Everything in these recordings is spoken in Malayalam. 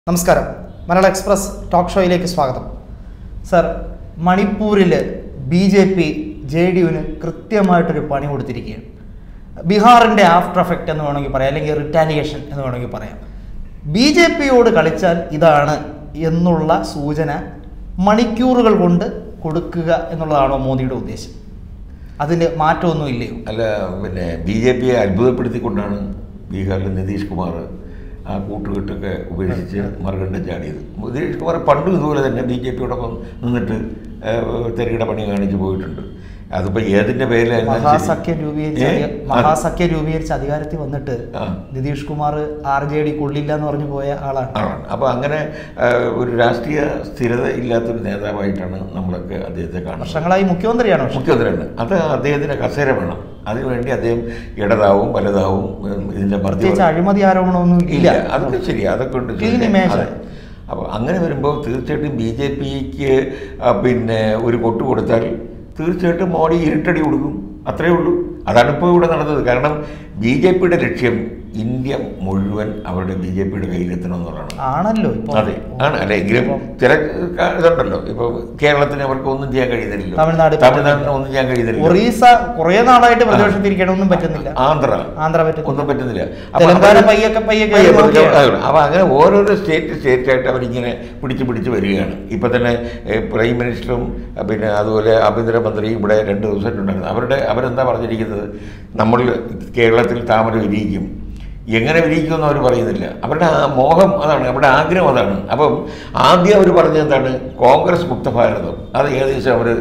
നമസ്കാരം മലയാള എക്സ്പ്രസ് ടോക്ക് ഷോയിലേക്ക് സ്വാഗതം സർ മണിപ്പൂരിൽ B J P J D യുവിന് കൃത്യമായിട്ടൊരു പണി കൊടുത്തിരിക്കുകയാണ് ബീഹാറിൻ്റെ ആഫ്റ്റർ എഫക്റ്റ് എന്ന് വേണമെങ്കിൽ പറയാം അല്ലെങ്കിൽ റിറ്റാലിയേഷൻ എന്ന് വേണമെങ്കിൽ പറയാം ബി ജെ പിയോട് കളിച്ചാൽ ഇതാണ് എന്നുള്ള സൂചന മണിക്കൂറുകൾ കൊണ്ട് കൊടുക്കുക എന്നുള്ളതാണോ മോദിയുടെ ഉദ്ദേശം അതിന് മാറ്റമൊന്നും ഇല്ലയോ അല്ല പിന്നെ ബി ജെ പിയെ അത്ഭുതപ്പെടുത്തിക്കൊണ്ടാണ് ബീഹാറിൽ നിതീഷ് കുമാർ ആ കൂട്ടുകെട്ടൊക്കെ ഉപേക്ഷിച്ച് മറുകണ്ഠം ചാടിയത് നിതീഷ് കുമാർ പണ്ടും ഇതുപോലെ തന്നെ ബി ജെ പിയോടൊപ്പം നിന്നിട്ട് തെരകിട പണി കാണിച്ച് പോയിട്ടുണ്ട് അതിപ്പോൾ ഏതിൻ്റെ പേരിലായിരുന്നാലും ശരി. മഹാസഖ്യം രൂപീകരിച്ച് ഏ? അധി- മഹാസഖ്യം രൂപീകരിച്ച് അധികാരത്തിൽ വന്നിട്ട് ആ. Nitish Kumar R J D കൊള്ളില്ല എന്ന് പറഞ്ഞു പോയ ആളാണ് ആണ് അപ്പോൾ അങ്ങനെ ആ, ഒരു രാഷ്ട്രീയ സ്ഥിരത ഇല്ലാത്തൊരു നേതാവായിട്ടാണ് നമ്മളൊക്കെ അദ്ദേഹത്തെ കാണുന്നത് വർഷങ്ങളായി മുഖ്യമന്ത്രിയാണ് പക്ഷെ മുഖ്യമന്ത്രിയാണ് അത് അദ്ദേഹത്തിന് കസേര വേണം അതിനുവേണ്ടി അദ്ദേഹം ഇടതാവും വലതാവും ഉം, ഇതിൻ്റെ പ്രത്യേകിച്ച് അഴിമതി ആരോപണമൊന്നും ഇല്ല ഇല്ല അതൊക്കെ ശരി അതൊക്കെ ഉണ്ട് Clean image. അപ്പോൾ അങ്ങനെ വരുമ്പോൾ തീർച്ചയായിട്ടും ബി ജെ പിക്ക് പിന്നെ ഒരു കൊട്ട് കൊടുത്താൽ തീർച്ചയായിട്ടും മോഡി ഇരുട്ടടി കൊടുക്കും അത്രയേ ഉള്ളൂ അതാണ് ഇപ്പോൾ ഇവിടെ നടന്നത് കാരണം ബി ജെ പിയുടെ ലക്ഷ്യം ഇന്ത്യ മുഴുവൻ അവരുടെ ബി ജെ പിയുടെ കയ്യിലെത്തണം എന്നുള്ളതാണ് ആണല്ലോ ഇപ്പൊ അതെ ആണ് അല്ല എങ്കിലും ചില ക- ഇതുണ്ടല്ലോ ഇപ്പൊ കേരളത്തിന് അവർക്ക് ഒന്നും ചെയ്യാൻ കഴിയുന്നില്ലല്ലോ തമിഴ്നാട് തമിഴ്നാടിന് ഒന്നും ചെയ്യാൻ കഴിയുന്നില്ല ഒറീസ കുറെ നാളായിട്ട് പ്രതിപക്ഷത്തിരിക്കണം ഒന്നും പറ്റുന്നില്ല ആന്ധ്ര ആന്ധ്ര പറ്റുന്നില്ല ഒന്നും പറ്റുന്നില്ല അപ്പൊ തെലങ്കാന അവര് പയ്യൊക്കെ പയ്യെ പയ്യെ കയറി പതുക്കെ നോക്കിയാണ്. അതാണ്. അപ്പൊ അങ്ങനെ ഓരോരോ സ്റ്റേറ്റ് സ്റ്റേറ്റ് ആയിട്ട് അവരിങ്ങനെ പിടിച്ച് പിടിച്ച് വരികയാണ് ഇപ്പൊ തന്നെ ഏഹ്, പ്രൈം മിനിസ്റ്ററും അഹ് പിന്നെ അതുപോലെ ആഭ്യന്തരമന്ത്രിയും ഇവിടെ രണ്ട് ദിവസമായിട്ടുണ്ടായിരുന്നു അവരുടെ അവരെന്താ പറഞ്ഞിരിക്കുന്നത് നമ്മൾ കേരളത്തിൽ താമര വിരിയിക്കും എങ്ങനെ വിരിയിക്കുമെന്ന് അവർ പറയുന്നില്ല അവരുടെ ആ മോഹം അതാണ് അവരുടെ ആഗ്രഹം അതാണ് അപ്പം ആദ്യം അവർ പറഞ്ഞത് എന്താണ് കോൺഗ്രസ് മുക്ത ഭാരതം അത് ഏകദേശം അവർ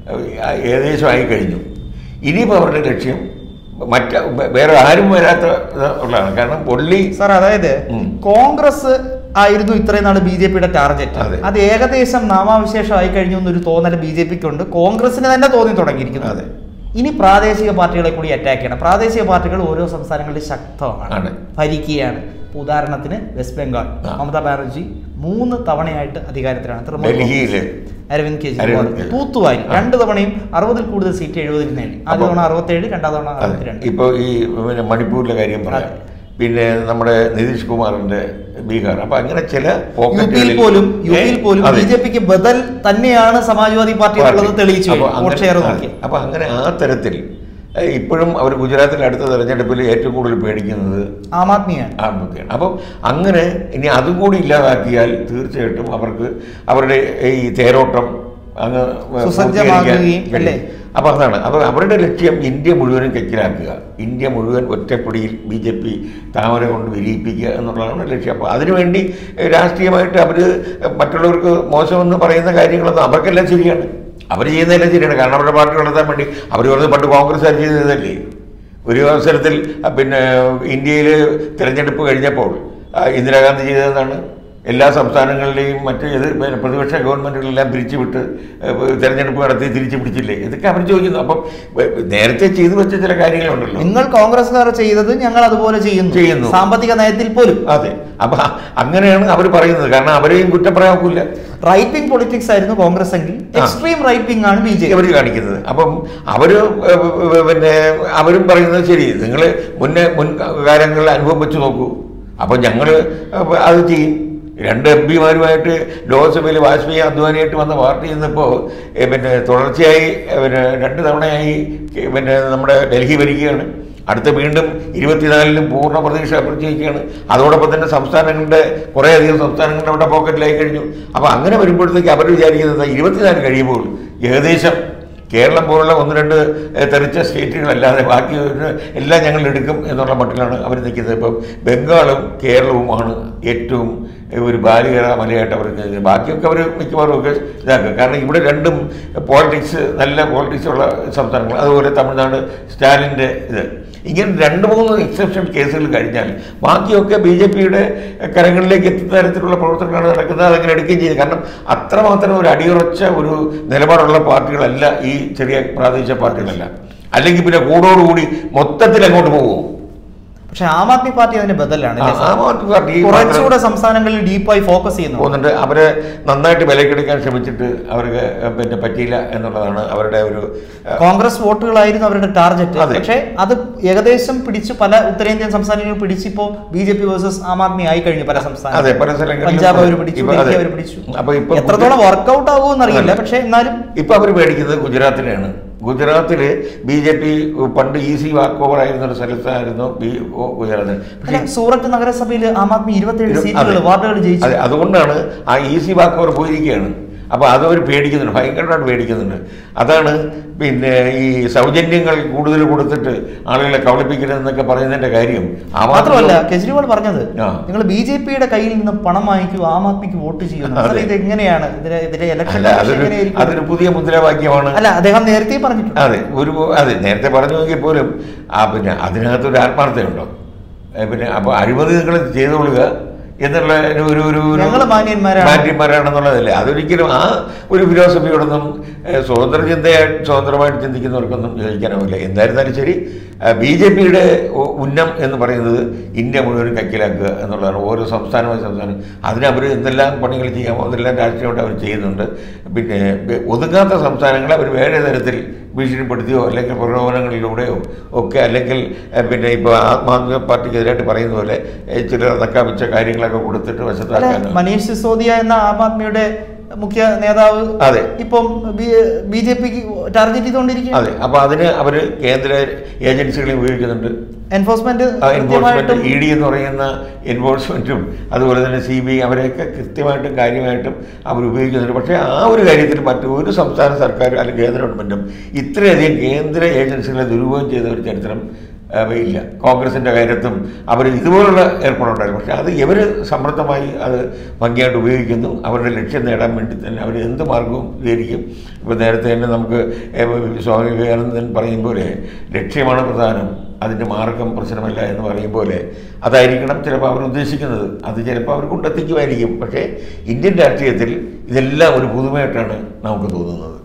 ഏകദേശം ആയി കഴിഞ്ഞു ഇനിയിപ്പോൾ അവരുടെ ലക്ഷ്യം മറ്റ് വേറെ ആരും വരാത്ത ഇത് ഉള്ളതാണ് കാരണം ഒള്ളി സാർ അതായത് ഉം. കോൺഗ്രസ് ആയിരുന്നു ഇത്രയും നാൾ ബി ജെ പിയുടെ ടാർഗറ്റ് അതെ. അത് ഏകദേശം നാമാവിശേഷം ആയി കഴിഞ്ഞു എന്നൊരു തോന്നൽ ബി ജെ പിക്ക് ഉണ്ട് കോൺഗ്രസിന് തന്നെ തോന്നി തുടങ്ങിയിരിക്കുന്നു അതെ. ഇനി പ്രാദേശിക പാർട്ടികളെ കൂടി അറ്റാക്ക് ചെയ്യണം പ്രാദേശിക പാർട്ടികൾ ഓരോ സംസ്ഥാനങ്ങളിൽ ശക്തമാണ് ആണ്. ഭരിക്കുകയാണ് ഇപ്പൊ ഉദാഹരണത്തിന് വെസ്റ്റ് ബംഗാൾ ആ. മമതാ ബാനർജി മൂന്ന് തവണയായിട്ട് അധികാരത്തിലാണ് തൃണമൂൽ ഡൽഹിയില് അരവിന്ദ് കെജ്രിവാൾ അരവിന്ദ് കെജ്രിവാൾ. തൂത്തുവാരി ആ. രണ്ട് തവണയും അറുപതിൽ കൂടുതൽ സീറ്റ് എഴുപതിൽ നേടി ആദ്യ അപ്പൊ- തവണ അറുപത്തേഴ് രണ്ടാം തവണ അതെ അറുപത്തിരണ്ട് ഇപ്പോൾ ഈ പിന്നെ മണിപ്പൂരിലെ കാര്യം പറയാം അതെ. പിന്നെ നമ്മുടെ നിതീഷ് കുമാറിന്റെ ബീഹാർ അപ്പൊ അങ്ങനെ ചില യു പിയിൽ പോക്കറ്റുകളിൽ- പോലും യു പിയിൽ ഏ? പോലും അതെ. ബി ജെ പിക്ക് ബദൽ തന്നെയാണ് സമാജ്വാദി പാർട്ടി എന്നുള്ളത് തെളിയിച്ചു അപ്പൊ വോട്ട് അങ്ങനെ- ഷെയർ അതെ. നോക്കി അപ്പൊ അങ്ങനെ ആ തരത്തിൽ ഏ, ഇപ്പോഴും അവർ ഗുജറാത്തിൽ അടുത്ത തെരഞ്ഞെടുപ്പിൽ ഏറ്റവും കൂടുതൽ പേടിക്കുന്നത് ആം ആദ്മിയാണ് ആത്മഹത്യയാണ് അപ്പം അങ്ങനെ ഇനി അതും കൂടി ഇല്ലാതാക്കിയാൽ തീർച്ചയായിട്ടും അവർക്ക് അവരുടെ ഈ തേരോട്ടം അങ്ങ് സുസജ്ജമാകുകയും, പൂർത്തീകരിക്കാൻ അല്ലേ? കഴിയും. അപ്പോൾ അതാണ് അപ്പോൾ അവരുടെ ലക്ഷ്യം ഇന്ത്യ മുഴുവനും കെക്കിലാക്കുക ഇന്ത്യ മുഴുവൻ ഒറ്റപ്പൊടിയിൽ ബി ജെ പി താമര കൊണ്ട് വിരിയിപ്പിക്കുക എന്നുള്ളതാണ് ലക്ഷ്യം അപ്പോൾ അതിനുവേണ്ടി ഏഹ്, രാഷ്ട്രീയമായിട്ട് അവർ മറ്റുള്ളവർക്ക് മോശമെന്ന് പറയുന്ന കാര്യങ്ങളൊന്നും അവർക്കെല്ലാം ശരിയാണ് അവർ ചെയ്യുന്നതെല്ലാം ശരിയാണ് കാരണം അവരുടെ പാർട്ടി വളർത്താൻ വേണ്ടി അവർ പറഞ്ഞത് പണ്ട് കോൺഗ്രസ്സുകാർ ചെയ്തതല്ലേ ഒരു അവസരത്തിൽ അഹ് പിന്നെ ഇന്ത്യയിൽ തിരഞ്ഞെടുപ്പ് കഴിഞ്ഞപ്പോൾ ആ, ഇന്ദിരാഗാന്ധി ചെയ്തതാണ് എല്ലാ സംസ്ഥാനങ്ങളിലെയും മറ്റ് എതിർ പിന്നെ പ്രതിപക്ഷ ഗവൺമെൻറ്റുകളെല്ലാം പിരിച്ചുവിട്ട് ഏഹ്, തിരഞ്ഞെടുപ്പ് നടത്തി തിരിച്ചു പിടിച്ചില്ലേ ഇതൊക്കെ അവർ ചോദിക്കുന്നു അപ്പം ഏഹ്, നേരത്തെ ചെയ്തു വെച്ച ചില കാര്യങ്ങളുണ്ടല്ലോ നിങ്ങൾ കോൺഗ്രസ്സുകാർ ചെയ്തത് ഞങ്ങൾ അതുപോലെ ചെയ്യുന്നു ചെയ്യുന്നു. സാമ്പത്തിക നയത്തിൽ പോലും അതെ അപ്പം അങ്ങനെയാണ് അവർ പറയുന്നത് കാരണം അവരെയും കുറ്റം പറയാക്കില്ല റൈറ്റ് വിംഗ് പൊളിറ്റിക്സ് ആയിരുന്നു കോൺഗ്രസ് എങ്കിൽ എക്സ്ട്രീം റൈറ്റ് വിംഗ് ആണ് ബി ജെ പി അവർ കാണിക്കുന്നത് അപ്പം അവർ പിന്നെ അവരും പറയുന്നത് ശരി നിങ്ങൾ മുന്നേ മുൻകാലങ്ങളിൽ അനുഭവം വെച്ച് നോക്കൂ അപ്പം ഞങ്ങൾ അത് ചെയ്യും രണ്ട് എം പിമാരുമായിട്ട് ലോക്സഭയിൽ വാജ്പേയി അദ്വാനിയായിട്ട് വന്ന പാർട്ടി ഇന്നിപ്പോൾ പിന്നെ തുടർച്ചയായി ഏ, പിന്നെ രണ്ട് തവണയായി ഏ, പിന്നെ നമ്മുടെ ഡൽഹി ഭരിക്കുകയാണ് അടുത്ത വീണ്ടും ഇരുപത്തിനാലിലും പൂർണ്ണ പ്രതീക്ഷ പ്രത്യേകിക്കുകയാണ് അതോടൊപ്പം തന്നെ സംസ്ഥാനങ്ങളുടെ കുറേയധികം സംസ്ഥാനങ്ങളുടെ അവിടെ പോക്കറ്റിലായി കഴിഞ്ഞു അപ്പോൾ അങ്ങനെ വരുമ്പോഴത്തേക്ക് അവർ വിചാരിക്കുന്നത് ഇരുപത്തിനാല് കഴിയുമ്പോൾ ഏകദേശം കേരളം പോലുള്ള ഒന്ന് രണ്ട് ഏഹ്, തെറിച്ച സ്റ്റേറ്റുകളല്ലാതെ ബാക്കി ഒരു എല്ലാം ഞങ്ങൾ എടുക്കും എന്നുള്ള മട്ടിലാണ് അവർ നിൽക്കുന്നത് ഇപ്പം ബംഗാളും കേരളവുമാണ് ഏറ്റവും ഏഹ്, ഒരു ബാലികര മലയായിട്ട് അവർ നിൽക്കുന്നത്. ബാക്കിയൊക്കെ അവർ മിക്കവാറും ഒക്കെ ഇതാക്കുക കാരണം ഇവിടെ രണ്ടും പോളിറ്റിക്സ് നല്ല പോളിറ്റിക്സ് ഉള്ള സംസ്ഥാനങ്ങൾ അതുപോലെ തമിഴ്നാട് സ്റ്റാലിൻ്റെ ഇത് ഇങ്ങനെ രണ്ട് മൂന്ന് എക്സെപ്ഷൻ കേസുകൾ കഴിഞ്ഞാൽ ബാക്കിയൊക്കെ ബി ജെ പിയുടെ കരങ്ങളിലേക്ക് എത്തുന്ന തരത്തിലുള്ള പ്രവർത്തനങ്ങളാണ് നടക്കുന്നത് അതങ്ങനെ എടുക്കുകയും ചെയ്തു കാരണം അത്രമാത്രം ഒരു അടിയുറച്ച ഒരു നിലപാടുള്ള പാർട്ടികളല്ല ഈ ചെറിയ പ്രാദേശിക പാർട്ടികളല്ല അല്ലെങ്കിൽ പിന്നെ കൂടോടുകൂടി മൊത്തത്തിൽ അങ്ങോട്ട് പോകുമോ പക്ഷെ ആം ആദ്മി പാർട്ടി അതിന്റെ ബദലാണ് ആ- ആം ആദ്മി പാർട്ടി കുറച്ചുകൂടെ സംസ്ഥാനങ്ങളിൽ ഡീപ്പായി ഫോക്കസ് ചെയ്യുന്നു പോകുന്നുണ്ട് അവരെ നന്നായിട്ട് വിലക്കെടുക്കാൻ ശ്രമിച്ചിട്ട് അവർക്ക് പിന്നെ പറ്റിയില്ല എന്നുള്ളതാണ് അവരുടെ ഒരു ഏഹ്, കോൺഗ്രസ് വോട്ടുകളായിരുന്നു അവരുടെ ടാർഗറ്റ് അതെ. പക്ഷേ അത് ഏകദേശം പിടിച്ച് പല ഉത്തരേന്ത്യൻ സംസ്ഥാനങ്ങൾ പിടിച്ചിപ്പോ B J P versus Aam Aadmi ആയി കഴിഞ്ഞു പല അതെ സംസ്ഥാനങ്ങളും പല സ്ഥലങ്ങളിലും പഞ്ചാബ് അവർ പിടിച്ചു ഇപ്പൊ ഡൽഹി അതെ. അവർ പിടിച്ചു അപ്പൊ ഇപ്പൊ എത്രത്തോളം വർക്കൗട്ട് ആകുമെന്ന് അറിയില്ല അതെ. പക്ഷെ എന്നാലും ഇപ്പൊ അവർ മേടിക്കുന്നത് ഗുജറാത്തിനെയാണ് ഗുജറാത്തിൽ ബി ജെ പി പണ്ട് ഈസി വാക്ക് ഓവർ ആയിരുന്ന ഒരു സ്ഥലത്തായിരുന്നു ബി ഒ ഗുജറാത്തിൽ അല്ല, സൂറത്ത് നഗരസഭയിൽ ആം ആദ്മി ഇരുപത്തേഴ് ഇരു- സീറ്റുകൾ അതെ. വാർഡുകൾ ജയിച്ചു അതെ അതുകൊണ്ടാണ് ആ ഈസി വാക്ക് ഓവർ പോയിരിക്കുകയാണ് അപ്പോൾ അതവർ പേടിക്കുന്നുണ്ട് ഭയങ്കരമായിട്ട് പേടിക്കുന്നുണ്ട് അതാണ് പിന്നെ ഈ സൗജന്യങ്ങൾ കൂടുതൽ കൊടുത്തിട്ട് ആളുകളെ കബളിപ്പിക്കരുതെന്നൊക്കെ പറയുന്നതിന്റെ കാര്യം ആം ആദ്മി- മാത്രമല്ല കെജ്രിവാൾ പറഞ്ഞത് ആ. നിങ്ങൾ ബി ജെ പിയുടെ കയ്യിൽ നിന്ന് പണം വാങ്ങിക്കൂ ആം ആദ്മിക്ക് വോട്ട് ചെയ്യുന്നു അതെ. സാർ, ഇത് എങ്ങനെയാണ് ഇതിന്റെ ഇതിന്റെ ഇലക്ഷൻ അല്ല അതൊരു എങ്ങനെയായിരിക്കും അതൊരു പുതിയ മുദ്രാവാക്യമാണ് അല്ല അദ്ദേഹം നേരത്തെ പറഞ്ഞിട്ടുണ്ട് അതെ ഒരു അതെ നേരത്തെ പറഞ്ഞുവെങ്കിൽ പോലും ആ പിന്നെ അതിനകത്തൊരു ആത്മാർത്ഥതയുണ്ടോ ഏ, പിന്നെ അപ്പോൾ അഴിമതി നിങ്ങൾ ചെയ്തുകൊള്ളുക എന്നുള്ള ഒരു ഒരു ഒരു ഒരു- ഞങ്ങള് മാന്യന്മാരാണ്. മാന്യന്മാരാണെന്നുള്ളതല്ലേ അതൊരിക്കലും ആ ഒരു ഫിലോസഫിയോടൊന്നും ഏ, സ്വതന്ത്ര ചിന്തയായിട്ട് സ്വതന്ത്രമായിട്ട് ചിന്തിക്കുന്നവർക്കൊന്നും യോജിക്കാനാവില്ല എന്തായിരുന്നാലും ശരി ബി ജെ പിയുടെ ഉന്നം എന്ന് പറയുന്നത് ഇന്ത്യ മുഴുവൻ കൈക്കലാക്കുക എന്നുള്ളതാണ് ഓരോ സംസ്ഥാനമായ സംസ്ഥാനം അതിനവർ എന്തെല്ലാം പണികൾ ചെയ്യാമോ അതെല്ലാം രാഷ്ട്രീയമായിട്ട് അവർ ചെയ്യുന്നുണ്ട് പിന്നെ ബെ- ഒതുങ്ങാത്ത സംസ്ഥാനങ്ങളെ അവർ വേറെ തരത്തിൽ ഭീഷണിപ്പെടുത്തിയോ അല്ലെങ്കിൽ പ്രലോഭനങ്ങളിലൂടെയോ ഒക്കെ അല്ലെങ്കിൽ ഏഹ്, പിന്നെ ഇപ്പോൾ ആത്മാത്മ പാർട്ടിക്കെതിരായിട്ട് പറയുന്ന പോലെ ഏഹ്, ചിലർ നക്കാപിച്ച കാര്യങ്ങളൊക്കെ കൊടുത്തിട്ട് അല്ല വശത്താക്കാനും മനീഷ് സിസോദിയ എന്ന ആം ആദ്മിയുടെ മുഖ്യ നേതാവ് അതെ. ഇപ്പം ബി ജെ പിക്ക് ടാർഗറ്റ് ചെയ്തുകൊണ്ടിരിക്കുകയാണ് അതെ അപ്പോൾ അതിന് അവർ കേന്ദ്ര ഏജൻസികളെ ഉപയോഗിക്കുന്നുണ്ട് എൻഫോഴ്സ്മെന്റ് എൻഫോഴ്സ്മെന്റ് കൃത്യമായിട്ടും ഇ ഡി എന്ന് പറയുന്ന എൻഫോഴ്സ്മെന്റും അതുപോലെ തന്നെ സി ബി ഐ അവരെയൊക്കെ കൃത്യമായിട്ടും കാര്യമായിട്ടും അവർ ഉപയോഗിക്കുന്നുണ്ട് പക്ഷേ ആ ഒരു കാര്യത്തിൽ മറ്റൊരു സംസ്ഥാന സർക്കാർ അല്ലെങ്കിൽ കേന്ദ്ര ഗവൺമെന്റും ഇത്രയധികം കേന്ദ്ര ഏജൻസികളെ ദുരുപയോഗം ചെയ്ത ഒരു ചരിത്രം ആ, ഇല്ല കോൺഗ്രസിൻ്റെ കാര്യത്തും അവർ ഇതുപോലുള്ള ഏർപ്പാടുണ്ടായിരുന്നു പക്ഷേ അത് ഇവർ സമൃദ്ധമായി അത് ഭംഗിയായിട്ട് ഉപയോഗിക്കുന്നു അവരുടെ ലക്ഷ്യം നേടാൻ വേണ്ടി തന്നെ അവർ എന്ത് മാർഗവും സ്വീകരിക്കും ഇപ്പോൾ നേരത്തെ തന്നെ നമുക്ക് ഏഹ്, സ്വാമി വിവേകാനന്ദൻ പറയും പോലെ ലക്ഷ്യമാണ് പ്രധാനം അതിൻ്റെ മാർഗം പ്രശ്നമല്ല എന്ന് പറയും പോലെ അതായിരിക്കണം ചിലപ്പോൾ അവർ ഉദ്ദേശിക്കുന്നത് അത് ചിലപ്പോൾ അവർ കൊണ്ടെത്തിക്കുമായിരിക്കും പക്ഷേ ഇന്ത്യൻ രാഷ്ട്രീയത്തിൽ ഇതെല്ലാം ഒരു പുതുമയായിട്ടാണ് നമുക്ക് തോന്നുന്നത്